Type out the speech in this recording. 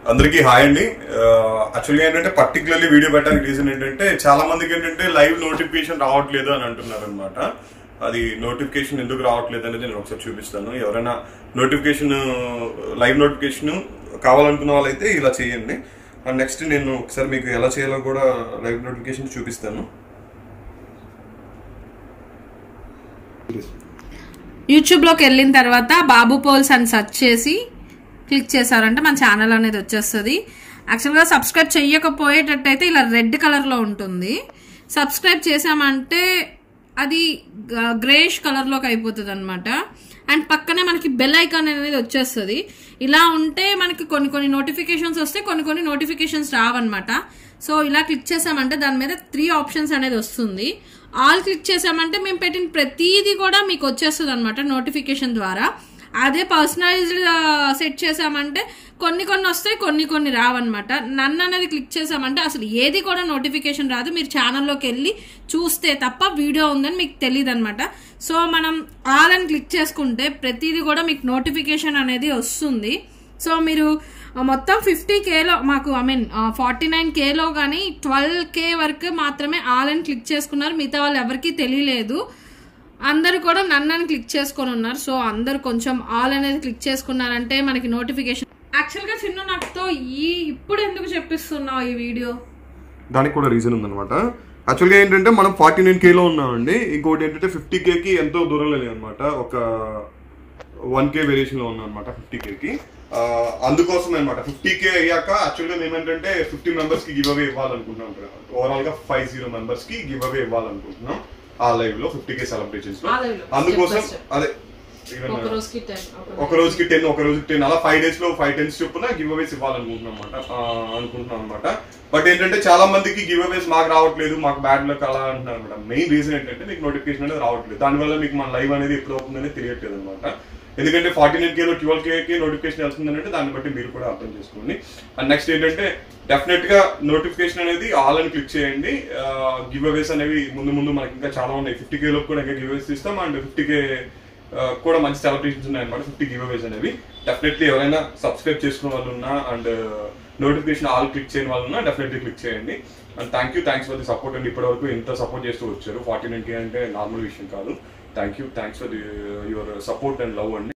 అందరికీ హాయ్ అండి యాక్చువల్గా ఏంటంటే పర్టికులర్లీ వీడియో పెట్టడానికి రీజన్ ఏంటంటే చాలా మందికి ఏంటంటే లైవ్ నోటిఫికేషన్ రావట్లేదు అని అంటున్నారు అనమాట అది నోటిఫికేషన్ ఎందుకు రావట్లేదు అనేది నేను ఒకసారి చూపిస్తాను ఎవరైనా నోటిఫికేషన్ లైవ్ నోటిఫికేషన్ కావాలనుకున్న వాళ్ళైతే ఇలా చేయండి అండ్ నెక్స్ట్ నేను ఒకసారి మీకు ఎలా చేయాలో కూడా లైవ్ నోటిఫికేషన్ చూపిస్తాను యూట్యూబ్లోకి వెళ్ళిన తర్వాత బాబు పోల్స్ అని సెర్చ్ చేసి క్లిక్ చేశారంటే మన ఛానల్ అనేది వచ్చేస్తుంది యాక్చువల్గా సబ్స్క్రైబ్ చెయ్యకపోయేటట్టయితే ఇలా రెడ్ కలర్లో ఉంటుంది సబ్స్క్రైబ్ చేసామంటే అది గ్రేష్ కలర్లోకి అయిపోతుంది అనమాట అండ్ పక్కనే మనకి బెల్ ఐకాన్ అనేది వచ్చేస్తుంది ఇలా ఉంటే మనకి కొన్ని కొన్ని నోటిఫికేషన్స్ వస్తే కొన్ని కొన్ని నోటిఫికేషన్స్ రావన్నమాట సో ఇలా క్లిక్ చేసామంటే దాని మీద త్రీ ఆప్షన్స్ అనేది వస్తుంది ఆల్ క్లిక్ చేసామంటే మేము పెట్టిన ప్రతిదీ కూడా మీకు వచ్చేస్తుంది అనమాట నోటిఫికేషన్ ద్వారా అదే పర్సనలైజ్డ్ సెట్ చేసామంటే కొన్ని కొన్ని వస్తాయి కొన్ని కొన్ని రావన్నమాట నన్ను అనేది క్లిక్ చేసామంటే అసలు ఏది కూడా నోటిఫికేషన్ రాదు మీరు ఛానల్లోకి వెళ్ళి చూస్తే తప్ప వీడియో ఉందని మీకు తెలియదు అనమాట సో మనం ఆల్ అని క్లిక్ చేసుకుంటే ప్రతిదీ కూడా మీకు నోటిఫికేషన్ అనేది వస్తుంది సో మీరు మొత్తం ఫిఫ్టీ కేలో మాకు ఐ మీన్ ఫార్టీ నైన్ కేలో కానీ ట్వెల్వ్ కే వరకు మాత్రమే ఆల్ అని క్లిక్ చేసుకున్నారు మిగతా వాళ్ళు ఎవరికీ తెలియలేదు అందరు కూడా నన్నని క్లిక్ చేసుకొని ఉన్నారు సో అందరు కొంచెం ఆల్ అనేది క్లిక్ చేసుకున్నారంటే మనకి నోటిఫికేషన్ యాక్చువల్గా చిన్న నాకుతో ఈ ఇప్పుడు ఎందుకు చెప్పిస్తున్నావు ఈ వీడియో దానికి కూడా రీజన్ ఉందన్నమాట యాక్చువల్గా ఏంటంటే మనం ఫార్టీ నైన్ కేలో ఉన్నామండి ఇంకోటి ఏంటంటే ఫిఫ్టీ కేకి ఎంతో దూరంలో లేదనమాట ఒక వన్ కే వేరియేషన్లో ఉన్నాం అనమాట ఫిఫ్టీ కేకి అందుకోసం అనమాట ఫిఫ్టీ కే అయ్యాక యాక్చువల్గా మేము ఏంటంటే ఫిఫ్టీ మెంబర్స్కి గివ్ అవే ఇవ్వాలనుకుంటున్నాం ఓవరాల్గా ఫైవ్ జీరో మెంబర్స్కి గివ్ అవే ఇవ్వాలనుకుంటున్నాం ఆ లైవ్ లో ఫిఫ్టీ కే సెలబ్రేషన్స్ లో ఆ live లో. అందుకోసం Step by step. అదే even, ఒక రోజుకి టెన్ ఒక రోజుకి టెన్ ఒక రోజుకి టెన్ అలా ఫైవ్ డేస్ లో ఫైవ్ టెన్స్ చొప్పున గివ్ అవేస్ ఇవ్వాలనుకుంటున్నాం అనమాట అనుకుంటున్నాం అనమాట బట్ ఏంటంటే చాలా మందికి గివ్ అవేస్ మాకు రావట్లేదు మాకు బ్యాడ్ లక్ అలా అంటున్నారు అనమాట మెయిన్ రీజన్ ఏంటంటే మీకు నోటిఫికేషన్ అనేది రావట్లేదు దానివల్ల మీకు మన లైవ్ అనేది ఎప్పుడు అవుతుందని తెలియట్లేదు అనమాట ఎందుకంటే ఫార్టీ నైన్ కేలో ట్వెల్వ్ కేకి నోటిఫికేషన్ వెళ్తుందని అంటే దాన్ని బట్టి మీరు కూడా అర్థం చేసుకోండి అండ్ నెక్స్ట్ ఏంటంటే డెఫినెట్ గా నోటిఫికేషన్ అనేది ఆల్ అని క్లిక్ చేయండి గివ్ అవేస్ అనేవి ముందు ముందు మనకి ఇంకా చాలా ఉన్నాయి ఫిఫ్టీ కేలో కూడా ఇంకా గివ్ అవేస్ ఇస్తాం అండ్ ఫిఫ్టీ కే కూడా మంచి సెలబ్రేషన్స్ ఉన్నాయి అనమాట ఫిఫ్టీ గివ్ అవేస్ అనేవి డెఫినెట్లీ ఎవరైనా సబ్స్క్రైబ్ చేసుకున్న వాళ్ళు ఉన్నా అండ్ నోటిఫికేషన్ ఆల్ క్లిక్ చేయని వాళ్ళు ఉన్నా డెఫినెట్లీ క్లిక్ చేయండి and thank you thanks for the support and ఇప్పటివరకు ఎంత సపోర్ట్ చేస్తూ వచ్చారు ఫార్టీ నైన్ కే అంటే నార్మల్ విషయం కాదు thank you thanks for the your support and love అండి